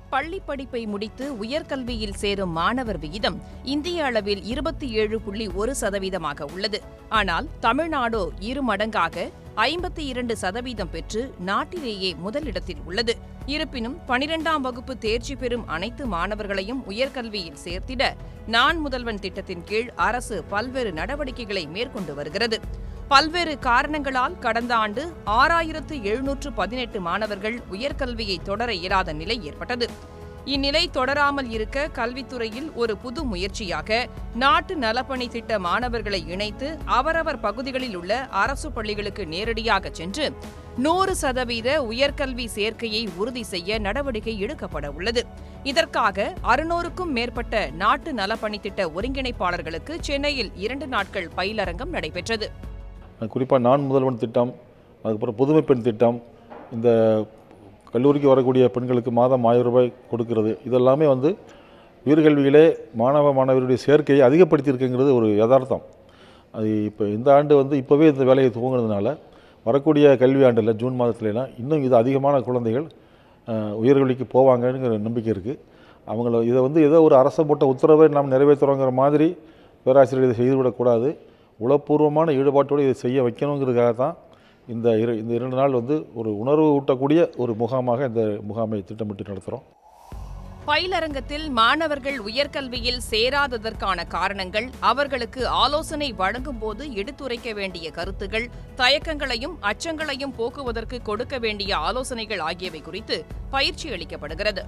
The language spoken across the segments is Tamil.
பள்ளி படிப்பை முடித்து உயர்கல்வியில் சேரும் மாணவர் விகிதம் இந்திய அளவில் இருபத்தி ஏழு புள்ளி ஒரு சதவீதமாக உள்ளது ஆனால் தமிழ்நாடோ இரு மடங்காக ஐம்பத்தி இரண்டு சதவீதம் பெற்று நாட்டிலேயே முதலிடத்தில் உள்ளது இருப்பினும் பனிரெண்டாம் வகுப்பு தேர்ச்சி பெறும் அனைத்து மாணவர்களையும் உயர்கல்வியில் சேர்த்திட நான் முதல்வன் திட்டத்தின் கீழ் அரசு பல்வேறு நடவடிக்கைகளை மேற்கொண்டு வருகிறது பல்வேறு காரணங்களால் கடந்த ஆண்டு ஆறாயிரத்து எழுநூற்று பதினெட்டு மாணவர்கள் உயர்கல்வியை தொடர இயலாத நிலை ஏற்பட்டது இந்நிலை தொடராமல் இருக்க கல்வித்துறையில் ஒரு புது முயற்சியாக நாட்டு நலப்பணி திட்ட மாணவர்களை இணைத்து அவரவர் பகுதிகளில் உள்ள அரசு பள்ளிகளுக்கு நேரடியாக சென்று நூறு சதவீத உயர்கல்வி சேர்க்கையை உறுதி செய்ய நடவடிக்கை எடுக்கப்பட உள்ளது இதற்காக அறுநூறுக்கும் மேற்பட்ட நாட்டு நலப்பணி திட்ட ஒருங்கிணைப்பாளர்களுக்கு சென்னையில் இரண்டு நாட்கள் பயிலரங்கம் நடைபெற்றது குறிப்பாக நான் முதல்வன் திட்டம் அதுக்கப்புறம் புதுமை பெண் திட்டம் இந்த கல்லூரிக்கு வரக்கூடிய பெண்களுக்கு மாதம் ஆயிரம் ரூபாய் கொடுக்கிறது இதெல்லாமே வந்து உயர்கல்வியிலே மாணவ மாணவருடைய சேர்க்கையை அதிகப்படுத்தியிருக்குங்கிறது ஒரு யதார்த்தம் அது இப்போ இந்த ஆண்டு வந்து இப்போவே இந்த வேலையை துவங்கினதுனால வரக்கூடிய கல்வி ஆண்டில் ஜூன் மாதத்துலலாம் இன்னும் இது அதிகமான குழந்தைகள் அஹ், உயர்கல்விக்கு போவாங்கங்கிற நம்பிக்கை இருக்குது அவங்கள இதை வந்து ஏதோ ஒரு அரசு போட்ட உத்தரவை நாம் நிறைவேற்றுறோங்கிற மாதிரி பேராசிரியர் இதை செய்துவிடக்கூடாது உளப்பூர்வமான ஈடுபாட்டோடு இதை செய்ய வைக்கணுங்கிறதுக்காக தான் இந்த இரு இந்த இரண்டு நாள் வந்து ஒரு உணர்வு ஊட்டக்கூடிய ஒரு முகாமாக இந்த முகாமை திட்டமிட்டு நடத்துகிறோம் பயிலரங்கத்தில் மாணவர்கள் உயர்கல்வியில் சேராததற்கான காரணங்கள் அவர்களுக்கு ஆலோசனை வழங்கும் போது எடுத்துரைக்க வேண்டிய கருத்துகள் தயக்கங்களையும் அச்சங்களையும் போக்குவதற்கு கொடுக்க வேண்டிய ஆலோசனைகள் ஆகியவை குறித்து பயிற்சி அளிக்கப்படுகிறது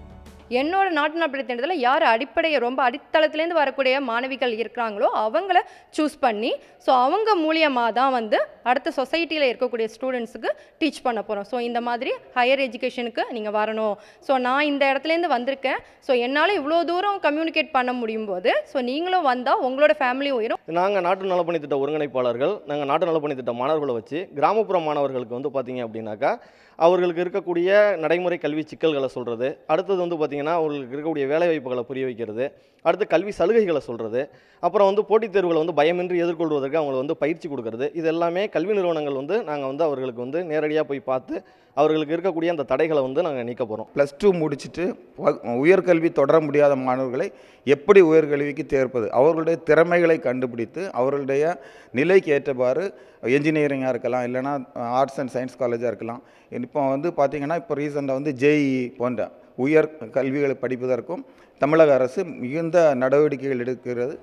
என்னோட நாட்டு நலப்பணி திட்டத்தில் யார் அடிப்படையை ரொம்ப அடித்தளத்துலேருந்து வரக்கூடிய மாணவிகள் இருக்கிறாங்களோ அவங்கள சூஸ் பண்ணி ஸோ அவங்க மூலியமாக தான் வந்து அடுத்த சொசைட்டியில் இருக்கக்கூடிய ஸ்டூடெண்ட்ஸுக்கு டீச் பண்ண போகிறோம் ஸோ இந்த மாதிரி ஹையர் எஜுகேஷனுக்கு நீங்கள் வரணும் ஸோ நான் இந்த இடத்துலேருந்து வந்திருக்கேன் ஸோ என்னால் இவ்வளோ தூரம் கம்யூனிகேட் பண்ண முடியும் போது ஸோ நீங்களும் வந்தால் உங்களோட ஃபேமிலியும் உயரும் நாங்கள் நாட்டு நலப்பணி திட்ட ஒருங்கிணைப்பாளர்கள் நாங்கள் நாட்டு நலப்பணி திட்ட மாணவர்களை வச்சு கிராமப்புற மாணவர்களுக்கு வந்து பார்த்தீங்க அப்படின்னாக்கா அவர்களுக்கு இருக்கக்கூடிய நடைமுறை கல்வி சிக்கல்களை சொல்கிறது அடுத்தது வந்து பார்த்திங்கன்னா அவர்களுக்கு இருக்கக்கூடிய வேலை வாய்ப்புகளை புரிய வைக்கிறது அடுத்து கல்வி சலுகைகளை சொல்கிறது அப்புறம் வந்து போட்டித் தேர்வுகளை வந்து பயமின்றி எதிர்கொள்வதற்கு அவங்களுக்கு வந்து பயிற்சி கொடுக்கறது இது எல்லாமே கல்வி நிறுவனங்கள் வந்து நாங்கள் வந்து அவர்களுக்கு வந்து நேரடியாக போய் பார்த்து அவர்களுக்கு இருக்கக்கூடிய அந்த தடைகளை வந்து நாங்கள் நீக்க போகிறோம் ப்ளஸ் டூ முடிச்சுட்டு வ- உயர்கல்வி தொடர முடியாத மாணவர்களை எப்படி உயர்கல்விக்கு தேர்ப்பது அவர்களுடைய திறமைகளை கண்டுபிடித்து அவர்களுடைய நிலைக்கு ஏற்றவாறு என்ஜினியரிங்காக இருக்கலாம் இல்லைனா ஆர்ட்ஸ் அண்ட் சயின்ஸ் காலேஜாக இருக்கலாம் இப்போ வந்து பார்த்திங்கன்னா இப்போ ரீசெண்டாக வந்து ஜேஇ போன்ற உயர் கல்விகளை படிப்பதற்கும் தமிழக அரசு மிகுந்த நடவடிக்கைகள் எடுக்கிறது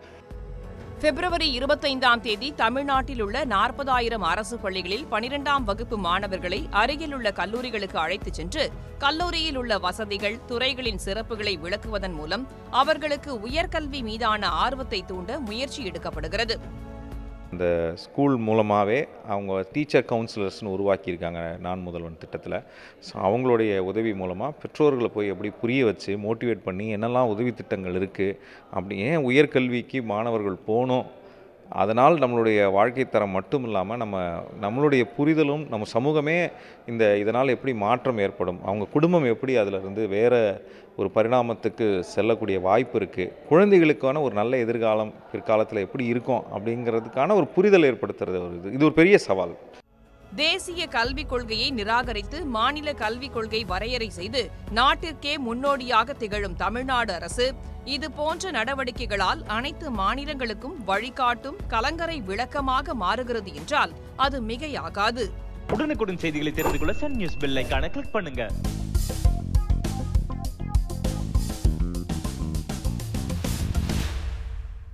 பிப்ரவரி இருபத்தைந்தாம் தேதி தமிழ்நாட்டில் உள்ள நாற்பதாயிரம் அரசு பள்ளிகளில் பனிரெண்டாம் வகுப்பு மாணவர்களை அருகில் உள்ள கல்லூரிகளுக்கு அழைத்துச் சென்று கல்லூரியில் உள்ள வசதிகள் துறைகளின் சிறப்புகளை விளக்குவதன் மூலம் அவர்களுக்கு உயர்கல்வி மீதான ஆர்வத்தை தூண்ட முயற்சி எடுக்கப்படுகிறது இந்த ஸ்கூல் மூலமாகவே அவங்க டீச்சர் கவுன்சிலர்ஸ்னு உருவாக்கியிருக்காங்க நான் முதல்வன் திட்டத்தில் ஸோ அவங்களுடைய உதவி மூலமாக பெற்றோர்களை போய் எப்படி புரிய வச்சு மோட்டிவேட் பண்ணி என்னெல்லாம் உதவி திட்டங்கள் இருக்குது அப்படி ஏன் உயர்கல்விக்கு மாணவர்கள் போகணும் அதனால் நம்மளுடைய வாழ்க்கை தரம் மட்டும் இல்லாமல் நம்ம நம்மளுடைய புரிதலும் நம்ம சமூகமே இந்த இதனால் எப்படி மாற்றம் ஏற்படும் அவங்க குடும்பம் எப்படி அதில் இருந்து வேறு ஒரு பரிணாமத்துக்கு செல்லக்கூடிய வாய்ப்பு இருக்குது குழந்தைகளுக்கான ஒரு நல்ல எதிர்காலம் பிற்காலத்தில் எப்படி இருக்கும் அப்படிங்கிறதுக்கான ஒரு புரிதல் ஏற்படுத்துறது ஒரு இது இது ஒரு பெரிய சவால் தேசிய கல்விக் கொள்கையை நிராகரித்து மாநில கல்விக் கொள்கை வரையறை செய்து நாட்டிற்கே முன்னோடியாக திகழும் தமிழ்நாடு அரசு இது போன்ற நடவடிக்கைகளால் அனைத்து மாநிலங்களுக்கும் வழிகாட்டும் கலங்கரை விளக்கமாக மாறுகிறது என்றால் அது மிகையாகாது உடனுக்குடன் செய்திகளை தெரிந்து கொள்ள சன் நியூஸ் பெல் ஐகானை கிளிக் பண்ணுங்க